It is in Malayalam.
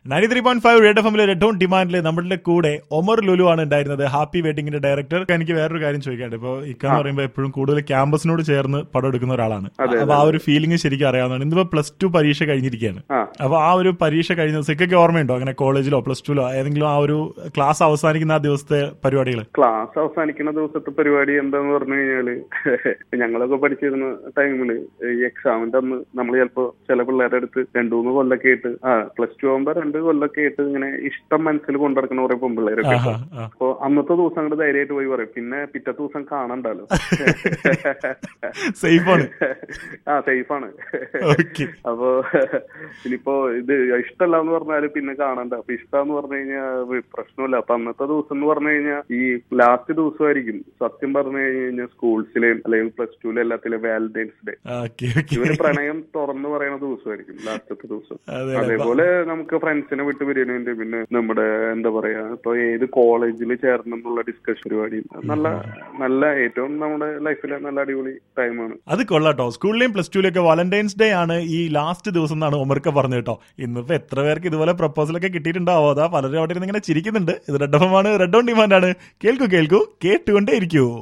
Ninety three point five red F എമ്മിലെ റെഡ് ഓൺ ഡിമാൻഡിൽ നമ്മുടെ കൂടെ ഒമർ ലുലു ആണ് ഉണ്ടായിരുന്നത് ഹാപ്പി വെഡിങ്ങിന്റെ ഡയറക്ടർ എനിക്ക് വേറൊരു കാര്യം ചോദിക്കാണ്ട് ഇപ്പൊ ഇക്കാന്ന് പറയുമ്പോൾ എപ്പോഴും കൂടുതൽ ക്യാമ്പസിനോട് ചേർന്ന് പടം എടുക്കുന്ന ഒരാളാണ് അപ്പൊ ആ ഒരു ഫീലിംഗ് ശരിക്കും അറിയാവുന്നതാണ് ഇന്നിപ്പോ പ്ലസ് ടു പരീക്ഷ കഴിഞ്ഞിരിക്കുകയാണ് ആ. അപ്പൊ ആ ഒരു പരീക്ഷ കഴിഞ്ഞ ദിവസത്തേക്കൊക്കെ ഓർമ്മയുണ്ടോ അങ്ങനെ കോളേജിലോ പ്ലസ് ടുലോ ഏതെങ്കിലും ആ ഒരു ക്ലാസ് അവസാനിക്കുന്ന ആ ദിവസത്തെ പരിപാടികൾ ക്ലാസ് അവസാനിക്കുന്ന ദിവസത്തെ പരിപാടി എന്താന്ന് പറഞ്ഞു കഴിഞ്ഞാല് ഞങ്ങളൊക്കെ പഠിച്ചിരുന്ന ടൈമില് ഈ എക്സാമിന്റെ അന്ന് നമ്മൾ ചിലപ്പോ ചില പിള്ളേരുടെ അടുത്ത് രണ്ടു മൂന്ന് കൊല്ലൊക്കെ ആയിട്ട് ആ പ്ലസ് ടു ആകുമ്പോ രണ്ട് കൊല്ലൊക്കെ ആയിട്ട് ഇങ്ങനെ ഇഷ്ടം മനസ്സിൽ കൊണ്ടിടക്കുന്ന കുറെ പെൺപിള്ളേരൊക്കെ ആഹാ, ഉണ്ടാവും. ആ. അപ്പൊ അന്നത്തെ ദിവസം അങ്ങോട്ട് ധൈര്യമായിട്ട് പോയി പറയും പിന്നെ പിറ്റത്തെ ദിവസം കാണണ്ടല്ലോ സേഫ് ആണ് ആ സേഫാണ് ഓക്കെ അപ്പൊ ഇനിയിപ്പോ ഇത് ഇഷ്ടമല്ല എന്ന് പറഞ്ഞാല് പിന്നെ കാണണ്ട അപ്പൊ ഇഷ്ടമെന്ന് പറഞ്ഞു കഴിഞ്ഞാൽ പ്രശ്നമില്ല അപ്പൊ അന്നത്തെ ദിവസം എന്ന് പറഞ്ഞു കഴിഞ്ഞാൽ ഈ ലാസ്റ്റ് ദിവസമായിരിക്കും സത്യം പറഞ്ഞു കഴിഞ്ഞാൽ സ്കൂൾസിലെയും അല്ലെങ്കിൽ പ്ലസ് ടുവിലെ എല്ലാത്തിലെയും വാലന്റൈൻസ് ഡേ ഓക്കെ ഓക്കെ ഇവര് പ്രണയം തുറന്നു പറയുന്ന ദിവസമായിരിക്കും ലാസ്റ്റത്തെ ദിവസം അതെ, അതെ. അതേപോലെ നമുക്ക് ഫ്രണ്ട്സിനെ വിട്ട് പിരിയണതിന്റെ പിന്നെ നമ്മുടെ എന്താ പറയാ ഇപ്പൊ ഏത് കോളേജിൽ ചേരണം എന്നുള്ള ഡിസ്കഷൻ പരിപാടി നല്ല നല്ല ഏറ്റവും നമ്മുടെ ലൈഫിലെ നല്ല അടിപൊളി ടൈമാണ് അത് കൊള്ളാട്ടോ സ്കൂളിലെയും പ്ലസ് ടുവിലെയൊക്കെ വാലന്റൈൻസ് ഡേ ആണ് ഈ ലാസ്റ്റ് ദിവസം എന്നാണ് ഒമർക്ക പറഞ്ഞു കേട്ടോ ഇന്നിപ്പോ എത്ര പേർക്ക് ഇതുപോലെ പ്രപ്പോസൽ ഒക്കെ കിട്ടിയിട്ടുണ്ടാവോ അതാ പലരും അവിടെ ഇരുന്ന് ഇങ്ങനെ ചിരിക്കുന്നുണ്ട് ഇത് റെഡ് എഫ് ആണ് റെഡ് ഓൺ ഡിമാൻഡ് ആണ് കേൾക്കൂ കേൾക്കൂ കേട്ടുകൊണ്ടേ ഇരിക്കൂ